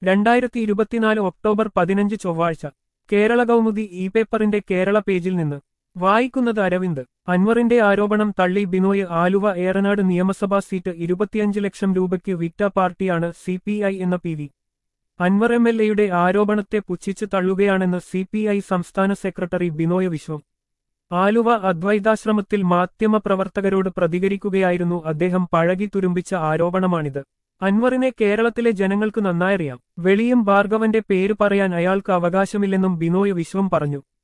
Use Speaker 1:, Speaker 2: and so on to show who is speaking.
Speaker 1: രണ്ടായിരത്തി ഇരുപത്തിനാല് ഒക്ടോബർ പതിനഞ്ച് ചൊവ്വാഴ്ച കേരള കൗമുദി ഇ പേപ്പറിന്റെ കേരള പേജിൽ നിന്ന് വായിക്കുന്നത് അരവിന്ദ് അൻവറിന്റെ ആരോപണം തള്ളി ബിനോയ് ആലുവ ഏറനാട് നിയമസഭാ സീറ്റ് ഇരുപത്തിയഞ്ച് ലക്ഷം രൂപയ്ക്ക് വിറ്റ പാർട്ടിയാണ് സി പി ഐ എന്ന P V Anwar M L എയുടെ ആരോപണത്തെ പുച്ഛിച്ച് തള്ളുകയാണെന്ന് സി പി ഐ സംസ്ഥാന സെക്രട്ടറി ബിനോയ് വിശ്വം ആലുവ അദ്വൈതാശ്രമത്തിൽ മാധ്യമപ്രവർത്തകരോട് പ്രതികരിക്കുകയായിരുന്നു അദ്ദേഹം പഴകി തുരുമ്പിച്ച ആരോപണമാണിത് അൻവറിനെ കേരളത്തിലെ ജനങ്ങൾക്ക് നന്നായറിയാം വെളിയും ഭാർഗവന്റെ പേര് പറയാൻ അയാൾക്ക് അവകാശമില്ലെന്നും ബിനോയ് വിശ്വം പറഞ്ഞു